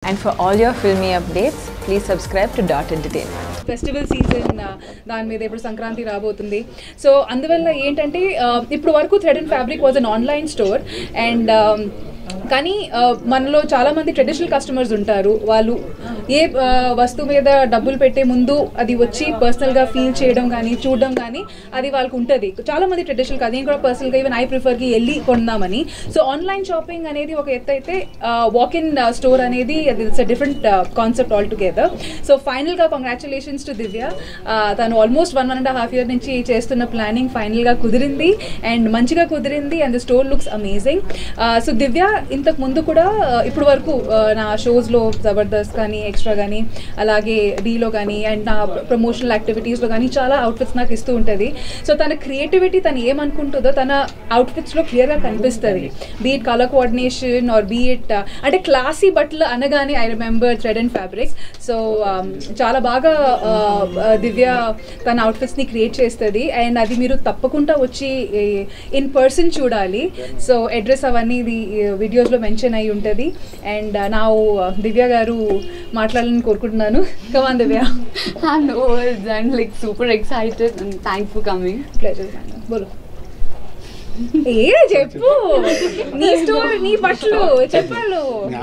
And for all your filmy updates, please subscribe to Dot Entertainment. Festival season దాని మీద ఇప్పుడు సంక్రాంతి రాబోతుంది so అందువల్ల ఏంటంటే ఆ, ఇప్పుడు వరకు thread and fabric was an online store and కానీ ఆ, మనలో చాలా మంది ట్రెడిషనల్ కస్టమర్స్ ఉంటారు వాళ్ళు ఏ ఆ, వస్తువు మీద డబ్బులు పెట్టే ముందు అది వచ్చి పర్సనల్గా ఫీల్ చేయడం కానీ చూడడం కానీ అది వాళ్ళకు ఉంటుంది చాలా మంది ట్రెడిషనల్ కాదు నేను కూడా పర్సనల్గా ఈవెన్ ఐ ప్రిఫర్కి వెళ్ళి కొందామని సో ఆన్లైన్ షాపింగ్ అనేది ఒక ఎత్తు అయితే వాక్ ఇన్ స్టోర్ అనేది అది it's different concept all together so ఫైనల్గా కంగ్రాచులేషన్స్ టు దివ్య ఆ, తను almost one one and half year నుంచి చేస్తున్న ప్లానింగ్ ఫైనల్గా కుదిరింది అండ్ మంచిగా కుదిరింది and the store looks amazing so Divya ఇంతకు ముందు కూడా ఆ, ఇప్పుడు వరకు ఆ, నా షోస్లో జబర్దస్త్ కానీ ఎక్స్ట్రా కానీ అలాగే డీలో కానీ అండ్ నా ప్రమోషనల్ యాక్టివిటీస్లో కానీ చాలా అవుట్ఫిట్స్ నాకు ఇస్తూ ఉంటుంది సో తన క్రియేటివిటీ తను ఏమనుకుంటుందో తన అవుట్ఫిట్స్లో క్లియర్గా కనిపిస్తుంది beat colour coordination or beat అంటే క్లాసీ బట్టలు అనగానే I remember thread and fabrics so చాలా బాగా ఆ, ఆ, దివ్య తన అవుట్ఫిట్స్ని క్రియేట్ చేస్తుంది అండ్ అది మీరు తప్పకుండా వచ్చి ఇన్ పర్సన్ చూడాలి సో అడ్రస్ అవన్నీ ఇది వీడియోస్లో మెన్షన్ అయి ఉంటుంది అండ్ నా దివ్య గారు మాట్లాడాలని కోరుకుంటున్నాను come on Divya I'm no words. I'm like super excited and thanks for coming. Pleasure బోలో ఏ చెప్పు నీ స్టోరీ నీ బట్టలు చెప్పాలు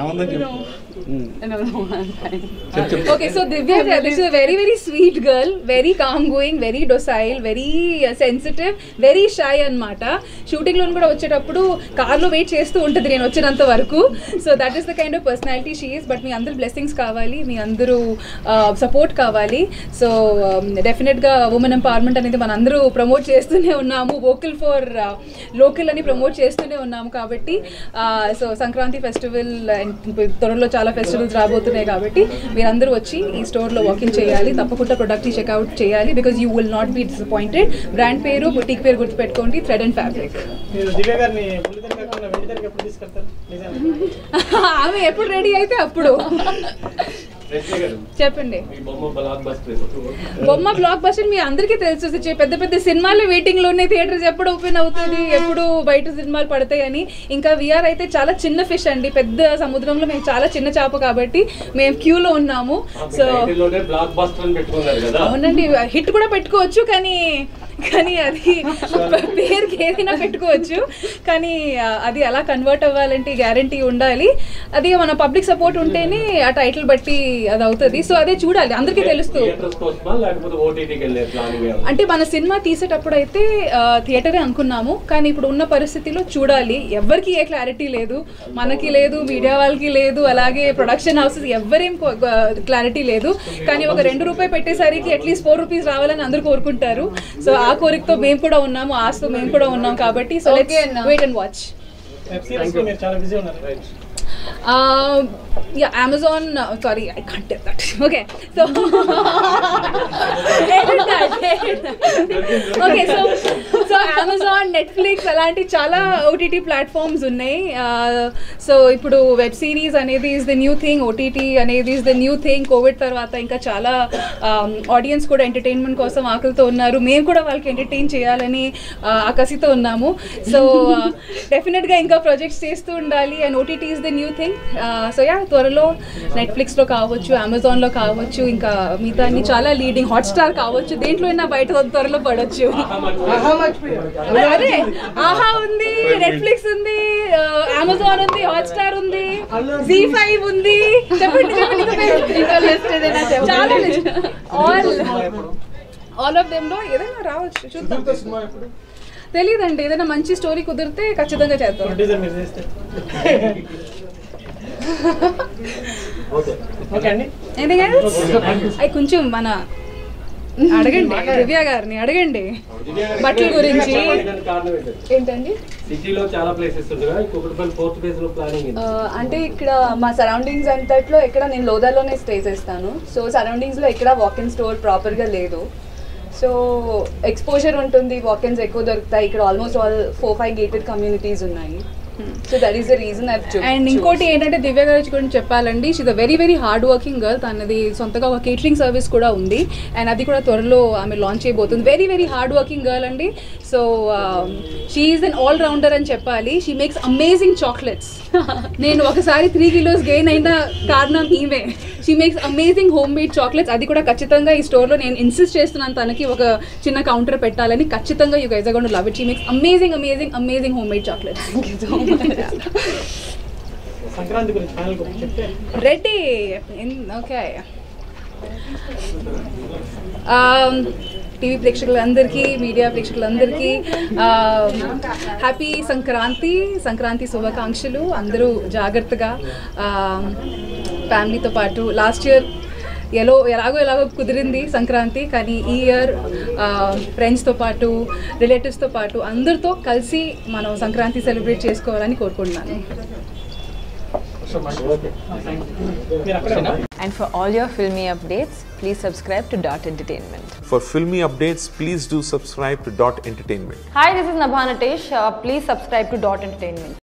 I don't know what I'm saying. Okay so Divya this is very very sweet girl very calm going very docile very sensitive very shy అనమాట షూటింగ్లో కూడా వచ్చేటప్పుడు కార్లో వెయిట్ చేస్తూ ఉంటుంది నేను వచ్చినంత వరకు so that is the kind of personality she's but మీ అందరు బ్లెస్సింగ్స్ కావాలి మీ అందరూ సపోర్ట్ కావాలి సో డెఫినెట్గా ఉమెన్ ఎంపవర్మెంట్ అనేది మన అందరూ ప్రమోట్ చేస్తూనే ఉన్నాము వోకల్ ఫర్ లోకల్ అని ప్రమోట్ చేస్తూనే ఉన్నాము కాబట్టి సో సంక్రాంతి ఫెస్టివల్ త్వరలో చాలా ఫెస్టివల్స్ రాబోతున్నాయి కాబట్టి మీరందరూ వచ్చి ఈ స్టోర్లో వాకింగ్ చేయాలి తప్పకుండా ప్రొడక్ట్ని చెక్అవుట్ చేయాలి because you will not be disappointed brand పేరు బుటీక్ పేరు గుర్తుపెట్టుకోండి థ్రెడ్ అండ్ ఫ్యాబ్రిక్ మీరు దివ్య గారిని బుల్లితెర కాకుండా వెండితెరకి ఎప్పుడు తీసుకెళ్తారు నిజంగా ఆమె ఎప్పుడు రెడీ అయితే అప్పుడు చెప్పండి బొమ్మ బ్లాక్ బస్టర్ మీ అందరికీ తెలుసు చి- పెద్ద పెద్ద సినిమాలు వెయిటింగ్ లో ఉన్నాయి థియేటర్స్ ఎప్పుడు ఓపెన్ అవుతుంది ఎప్పుడు బయట సినిమాలు పడతాయని ఇంకా విఆర్ అయితే చాలా చిన్న ఫిష్ అండి పెద్ద సముద్రంలో మేము చాలా చిన్న చేప కాబట్టి మేము క్యూలో ఉన్నాము సో బ్లాక్ బస్టర్ అని పెట్టుకున్నారు కదా అవునండి హిట్ కూడా పెట్టుకోవచ్చు కానీ కానీ అది పేరుకి ఏదైనా పెట్టుకోవచ్చు కానీ ఆ, అది అలా కన్వర్ట్ అవ్వాలంటే గ్యారంటీ ఉండాలి అది మన పబ్లిక్ సపోర్ట్ ఉంటేనే ఆ టైటిల్ బట్టి అది అవుతుంది సో అదే చూడాలి అందరికీ తెలుస్తూ థియేటర్స్ కోసమా లేకపోతే ఓటీటీకి వెళ్ళే ప్లానింగ్ అంటే మన సినిమా తీసేటప్పుడు అయితే ఆ, థియేటరే అనుకున్నాము కానీ ఇప్పుడు ఉన్న పరిస్థితిలో చూడాలి ఎవరికి ఏ క్లారిటీ లేదు మనకి లేదు మీడియా వాళ్ళకి లేదు అలాగే ప్రొడక్షన్ హౌసెస్ ఎవరేం క్లారిటీ లేదు కానీ ఒక రెండు రూపాయి పెట్టేసరికి అట్లీస్ట్ ఫోర్ రూపీస్ రావాలని అందరూ కోరుకుంటారు సో ఆ కోరికతో మేము కూడా ఉన్నాము ఆశతో మేము కూడా ఉన్నాం కాబట్టి సో Okay, అన్న. Wait and watch web series లో మీరు చాలా బిజీ ఉన్నారు yeah Amazon sorry I can't tell that okay so okay so so Amazon Netflix అలాంటి చాలా ఓటీటీ ప్లాట్ఫామ్స్ ఉన్నాయి సో ఇప్పుడు వెబ్ సిరీస్ అనేది is the new thing OTT అనేది is the new thing covid తర్వాత ఇంకా చాలా ఆడియన్స్ కూడా ఎంటర్టైన్మెంట్ కోసం ఆకలితో ఉన్నారు మేము కూడా వాళ్ళకి ఎంటర్టైన్ చేయాలని ఆ, ఆకసితో ఉన్నాము సో డెఫినెట్గా ఇంకా ప్రాజెక్ట్స్ చేస్తూ ఉండాలి and OTT is the new thing so yeah త్వరలో నెట్ఫ్లిక్స్లో కావచ్చు అమెజాన్లో కావచ్చు ఇంకా మిగతా అన్ని చాలా లీడింగ్ హాట్స్టార్ కావచ్చు దేంట్లో అయినా బయట త్వరలో పడవచ్చు అదే ఆహా ఉంది నెట్ఫ్లిక్స్ ఉంది అమెజాన్ ఉంది హాట్స్టార్ ఉంది జీ ఫైవ్ ఉంది చెప్పండి చెప్పండి ఇంకా పేరు. list ఏదైనా చెప్పండి. చాలా list all all of them లో ఏదైనా రావచ్చు చూద్దాం తెలియదండి ఏదైనా మంచి స్టోరీ కుదిరితే ఖచ్చితంగా చేద్దాం ప్రొడ్యూసర్ మీరు చేస్తే ఓకే అండి ఎందుకంటే అవి కొంచెం మన అడగండి దివ్య గారిని అడగండి బట్టల గురించి కారణం ఏంటంటే ఏంటండి సిటీలో చాలా ప్లేసెస్ ఉంది కదా ఇంకొకటి ఫోర్త్ ప్లేస్ లో ప్లానింగ్ ఆ, అంటే ఇక్కడ మా సరౌండింగ్స్ అంతట్లో ఎక్కడ నేను లోదాలోనే స్టే చేస్తాను సో సరౌండింగ్స్లో ఎక్కడ వాక్ ఇన్ స్టోర్ ప్రాపర్గా లేదు సో ఎక్స్పోజర్ ఉంటుంది వాక్ ఇన్స్ ఎక్కువ దొరుకుతాయి ఇక్కడ almost all four five gated communities ఉన్నాయి so that is the reason I and ఇంకోటి ఏంటంటే దివ్య గారి గురించి చెప్పాలండి she's a very very hard working girl తనది సొంతగా ఒక కేటరింగ్ సర్వీస్ కూడా ఉంది అండ్ అది కూడా త్వరలో ఆమె లాంచ్ చేయబోతుంది very very hard working girl అండి so she's an all rounder అని చెప్పాలి షీ మేక్స్ అమేజింగ్ చాక్లెట్స్ నేను ఒకసారి త్రీ కిలోస్ గెయిన్ అయిన కారణం ఈమె she makes amazing home made chocolates అది కూడా ఖచ్చితంగా ఈ స్టోర్లో నేను ఇన్సిస్ట్ చేస్తున్నాను తనకి ఒక చిన్న కౌంటర్ పెట్టాలని ఖచ్చితంగా you guys gonna love it she makes amazing amazing amazing home made chocolates Sankranti గురించి ఫైనల్ గురించి చెప్తే రెడీ ఓకే టీవీ ప్రేక్షకులందరికీ మీడియా ప్రేక్షకులందరికీ హ్యాపీ సంక్రాంతి సంక్రాంతి శుభాకాంక్షలు అందరూ జాగ్రత్తగా ఫ్యామిలీతో పాటు లాస్ట్ ఇయర్ ఎలో ఎలాగో ఎలాగో కుదిరింది సంక్రాంతి కానీ ఈ ఇయర్ ఫ్రెండ్స్తో పాటు రిలేటివ్స్తో పాటు అందరితో కలిసి మనం సంక్రాంతి సెలబ్రేట్ చేసుకోవాలని కోరుకుంటున్నాను మీరు అక్కడే ఉన్నారు And for all your filmy updates, please subscribe to Dot Entertainment. For filmy updates, please do subscribe to Dot Entertainment. Hi, this is Nabha Natesh. Uh, please subscribe to Dot Entertainment.